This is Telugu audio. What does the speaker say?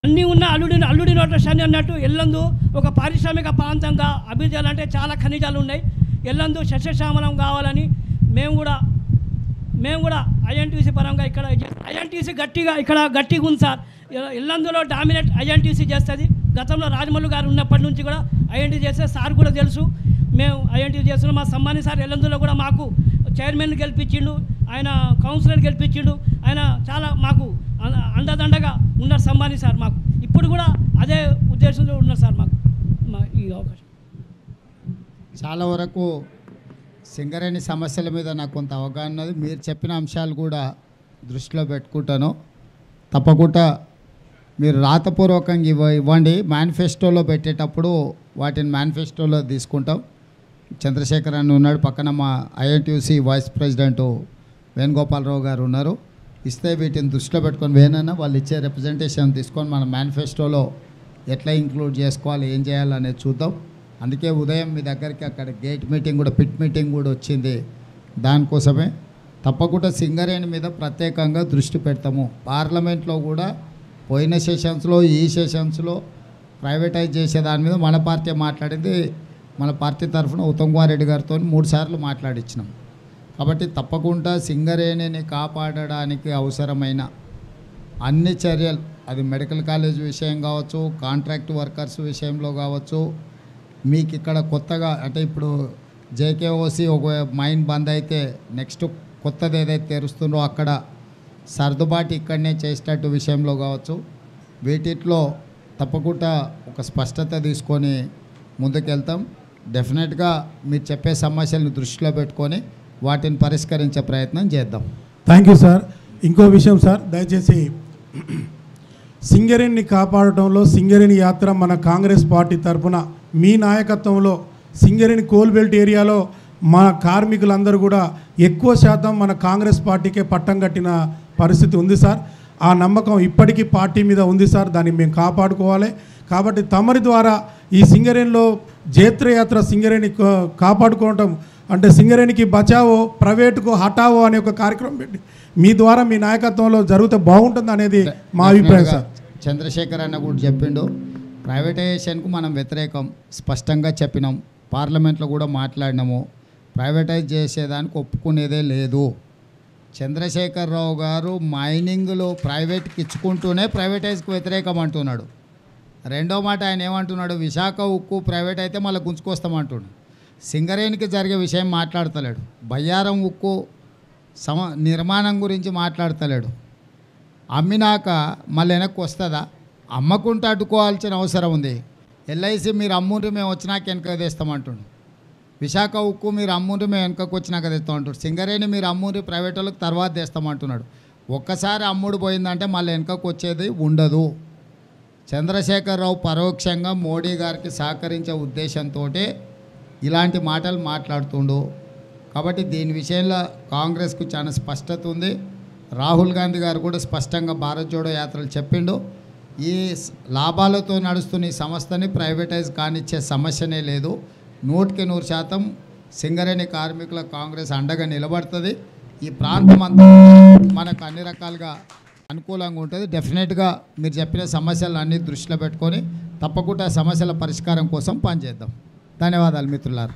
అన్నీ ఉన్న అల్లుడి అల్లుడి నోట్ల శని అన్నట్టు ఎల్లందు ఒక పారిశ్రామిక ప్రాంతంగా అభివృద్ధి చేయాలంటే చాలా ఖనిజాలు ఉన్నాయి ఎల్లందు సస్యశ్యామలం కావాలని మేము కూడా మేము కూడా ఐఎన్టీసీ పరంగా ఇక్కడ ఐఎన్టీసీ గట్టిగా ఇక్కడ గట్టిగా ఉంది సార్ ఇ- ఇల్లందులో డామినేట్ ఐఎన్టీసీ చేస్తుంది గతంలో రాజమౌళి గారు ఉన్నప్పటి నుంచి కూడా ఐఎన్టీ చేస్తే సార్ కూడా తెలుసు మేము ఐఎన్టీ చేస్తున్నాం మా సమ్మాని సార్ ఎల్లందులో కూడా మాకు చైర్మన్ గెలిపించిండు ఆయన కౌన్సిలర్ గెలిపించిండు ఆయన చాలా మాకు అ- అండదండగా ఉన్నారు సమ్మాని సార్ మాకు ఇప్పుడు కూడా అదే ఉద్దేశంలో ఉన్నారు సార్ మాకు మా ఈ అవకాశం చాలా వరకు సింగరేణి సమస్యల మీద నాకు కొంత అవగాహన ఉన్నది మీరు చెప్పిన అంశాలు కూడా దృష్టిలో పెట్టుకుంటాను తప్పకుండా మీరు రాతపూర్వకంగా ఇవ్వ ఇవ్వండి మేనిఫెస్టోలో పెట్టేటప్పుడు వాటిని మేనిఫెస్టోలో తీసుకుంటాం చంద్రశేఖర్ అని ఉన్నాడు పక్కన మా ఐఎన్టీయూసీ వైస్ ప్రెసిడెంట్ వేణుగోపాలరావు గారు ఉన్నారు ఇస్తే వీటిని దృష్టిలో పెట్టుకొని వేనన్నా వాళ్ళు ఇచ్చే రిప్రజెంటేషన్ తీసుకొని మన మేనిఫెస్టోలో ఎట్లా ఇంక్లూడ్ చేసుకోవాలి ఏం చేయాలనేది చూద్దాం అందుకే ఉదయం మీ దగ్గరికి అక్కడ గేట్ మీటింగ్ కూడా పిట్ మీటింగ్ కూడా వచ్చింది దానికోసమే తప్పకుండా సింగరేణి మీద ప్రత్యేకంగా దృష్టి పెడతాము పార్లమెంట్లో కూడా పోయిన సెషన్స్లో ఈ సెషన్స్లో ప్రైవేటైజ్ చేసే దాని మీద మన పార్టీ మాట్లాడింది మన పార్టీ తరఫున ఉత్తమ్ కుమార్ రెడ్డి గారితో మూడు సార్లు మాట్లాడించినాం కాబట్టి తప్పకుండా సింగరేణిని కాపాడడానికి అవసరమైన అన్ని చర్యలు అది మెడికల్ కాలేజ్ విషయం కావచ్చు కాంట్రాక్ట్ వర్కర్స్ విషయంలో కావచ్చు మీకు ఇక్కడ కొత్తగా అంటే ఇప్పుడు జేకేఓసి ఒక మైన్ బంద్ అయితే నెక్స్ట్ కొత్తది ఏదైతే తెరుస్తుందో అక్కడ సర్దుబాటు ఇక్కడనే చేసేటట్టు విషయంలో కావచ్చు వీటిలో తప్పకుండా ఒక స్పష్టత తీసుకొని ముందుకెళ్తాం డెఫినెట్గా మీరు చెప్పే సమస్యలను దృష్టిలో పెట్టుకొని వాటిని పరిష్కరించే ప్రయత్నం చేద్దాం థ్యాంక్ యూ సార్ ఇంకో విషయం సార్ దయచేసి సింగరేణిని కాపాడటంలో సింగరేణి యాత్ర మన కాంగ్రెస్ పార్టీ తరఫున మీ నాయకత్వంలో సింగరేణి కోల్బెల్ట్ ఏరియాలో మన కార్మికులందరూ కూడా ఎక్కువ శాతం మన కాంగ్రెస్ పార్టీకే పట్టం కట్టిన పరిస్థితి ఉంది సార్ ఆ నమ్మకం ఇప్పటికీ పార్టీ మీద ఉంది సార్ దాన్ని మేము కాపాడుకోవాలి కాబట్టి తమరి ద్వారా ఈ సింగరేణిలో జేత్రయాత్ర సింగరేణి కా- కాపాడుకోవటం అంటే సింగరేణికి బచావో ప్రైవేటుకు హటావో అనే ఒక కార్యక్రమం పెట్టి మీ ద్వారా మీ నాయకత్వంలో జరిగితే బాగుంటుంది అనేది మా అభిప్రాయం సార్ చంద్రశేఖర్ అన్న కూడా చెప్పిండు ప్రైవేటైజేషన్కు మనం వ్యతిరేకం స్పష్టంగా చెప్పినాం పార్లమెంట్లో కూడా మాట్లాడినాము ప్రైవేటైజ్ చేసేదానికి ఒప్పుకునేదే లేదు చంద్రశేఖరరావు గారు మైనింగ్లో ప్రైవేట్కి ఇచ్చుకుంటూనే ప్రైవేటైజ్కి వ్యతిరేకం అంటున్నాడు రెండో మాట ఆయన ఏమంటున్నాడు విశాఖ ఉక్కు ప్రైవేట్ అయితే మళ్ళీ గుంజుకొస్తామంటున్నాడు సింగరేణికి జరిగే విషయం మాట్లాడతలేడు బయ్యారం ఉక్కు సమ నిర్మాణం గురించి మాట్లాడతలేడు అమ్మినాక మళ్ళీ వెనక్కి వస్తుందా అమ్మకుంటే అడ్డుకోవాల్సిన అవసరం ఉంది ఎల్ఐసి మీరు అమ్ముంటే మేము వచ్చినాక వెనక తెస్తామంటుండు విశాఖ ఉక్కు మీరు అమ్ముంటే మేము వెనకకు వచ్చినాక తెస్తామంటాడు సింగరేణి మీరు అమ్ముంటే ప్రైవేట్ వాళ్ళకి తర్వాత తెస్తామంటున్నాడు ఒక్కసారి అమ్ముడు పోయిందంటే మళ్ళీ వెనకకు వచ్చేది ఉండదు చంద్రశేఖరరావు పరోక్షంగా మోడీ గారికి సహకరించే ఉద్దేశంతో ఇలాంటి మాటలు మాట్లాడుతుండు కాబట్టి దీని విషయంలో కాంగ్రెస్కు చాలా స్పష్టత ఉంది రాహుల్ గాంధీ గారు కూడా స్పష్టంగా భారత్ జోడో యాత్రలు చెప్పిండు ఈ స్- లాభాలతో నడుస్తున్న ఈ సంస్థని ప్రైవేటైజ్ కానిచ్చే సమస్యనే లేదు నూటికి నూరు శాతం సింగరేణి కార్మికుల కాంగ్రెస్ అండగా నిలబడుతుంది ఈ ప్రాంతం అంతా మనకు అన్ని రకాలుగా అనుకూలంగా ఉంటుంది డెఫినెట్గా మీరు చెప్పిన సమస్యలు అన్ని దృష్టిలో పెట్టుకొని తప్పకుండా సమస్యల పరిష్కారం కోసం పనిచేద్దాం ధన్యవాదాలు మిత్రులారా